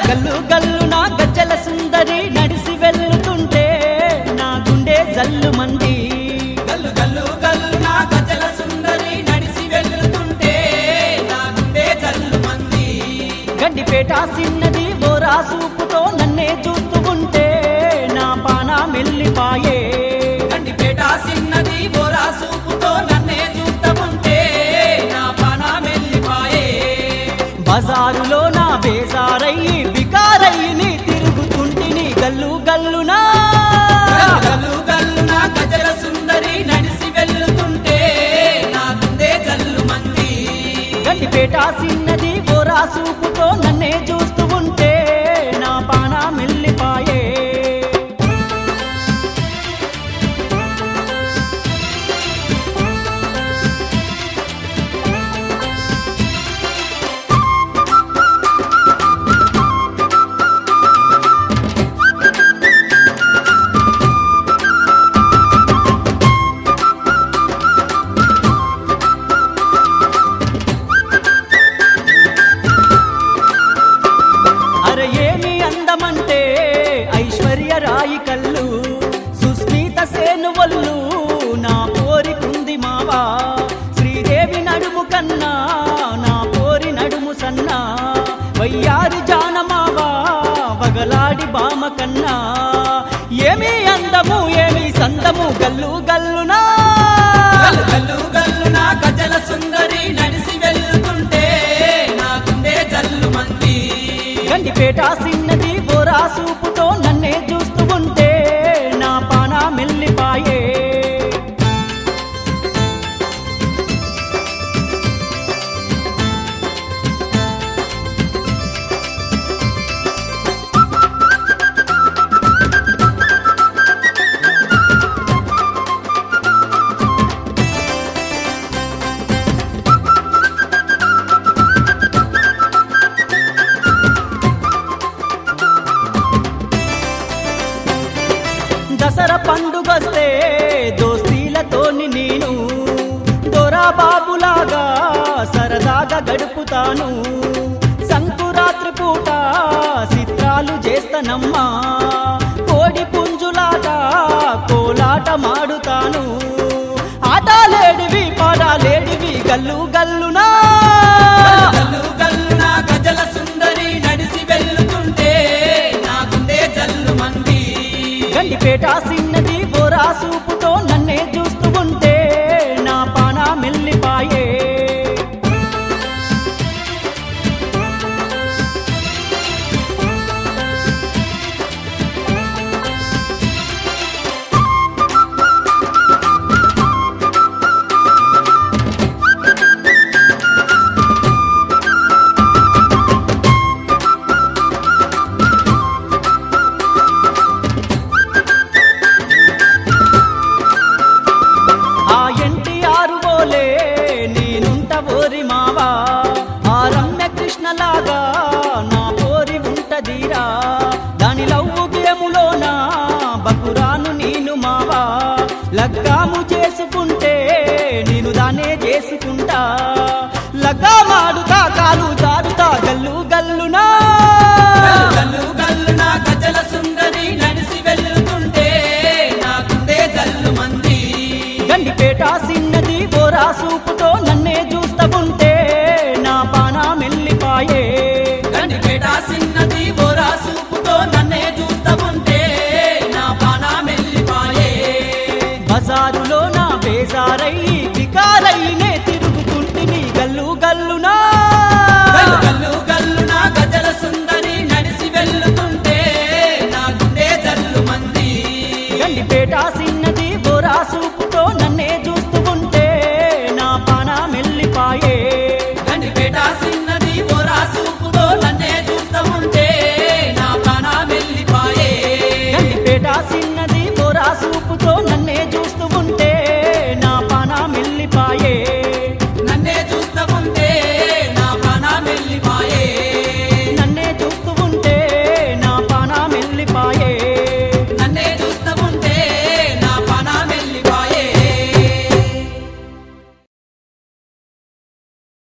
గల్లు గల్లు నా గజ్జల సుందరి నడిసి వెళ్తుంటే నా గుండె జల్లు మంది గల్లు గల్లు గల్లు నా గజల సుందరి నడిసి వెళ్తుంటే నా గుండె జల్లు మంది గడ్డిపేట సిన్నది బోరా సూపుతో నన్నే చూస్తూ ఉంటే నా పాన మెల్లిపాయే గండిపేట సిన్నది బోరా సూపుతో నన్నే చూస్తముంటే నా పాన మెల్లిపాయే బజారులో నా బేజారయ్యి బికారయ్యి నీ తిరుగుతుంటిని గల్లు గల్లునా గల్లు గల్లు నా గజల సుందరి నడిసి వెళ్తుంటే నా గుండె జల్లు మంది గడ్డిపేట సిన్నది బోరా సూపుతో నన్నే చూస్తూ ఉంటే నా పాన మెల్లిపాయే అర ఏమి అందమంటే ఐశ్వర్య రాయి కళ్ళు సుస్మిత సేను వల్లు నా పోరికుంది మావా శ్రీదేవి నడుము కన్నా నా పోరి నడుము సన్నా వయ్యారి జానమావా వగలాడి బామ కన్నా ఏమి అందము ఏమి సందము గల్లు గల్లునా గల్లు గల్లు గల్లు నా గజల సుందరి నడిసి వెళ్తుంటే నా గుండె జల్లు మంది గండిపేట సిన్నది బోరా సూపుతో నన్నే చూస్తూ ఉంటే నా పాన మెల్లిపాయే దసరా పండుగొస్తే దోస్తీలతోని నేను దొరా బాబులాగా సరదాగా గడుపుతాను సంకురాత్రి పూట చిత్రాలు చేస్తానమ్మా కోడి పుంజులాగా కోలాట మాడుతాను ఆటలేడివి పాడాలేడివి గల్లు గల్లునా గల్లు గల్లు నా గజల సుందరి నడిసి వెళ్తుంటే నా గుండె జల్లు మంది గండిపేట సిన్నది బోరా సూపుతో నన్నే చూస్తూ ఉంటే నా పాన మెల్లిపాయే ఆ ఎంటి ఆరు బోలే నేనుంట ఓరి మావా ఆ రమ్య కృష్ణలాగా నా పోరి ఉంటదిరా దాని లవ్వు గేములోన బకురాను నేను మావా లగ్గాము చేసుకుంటే నేను దానే చేసుకుంటా లగ్గా మాడుతా కాలు జారుతా గల్లు గల్లునా గల్లు గల్లు నా గజల సుందరి నడిసి వెళ్తుంటే నా గుండె జల్లు మంది గండిపేట సిన్నది బోరా సూపు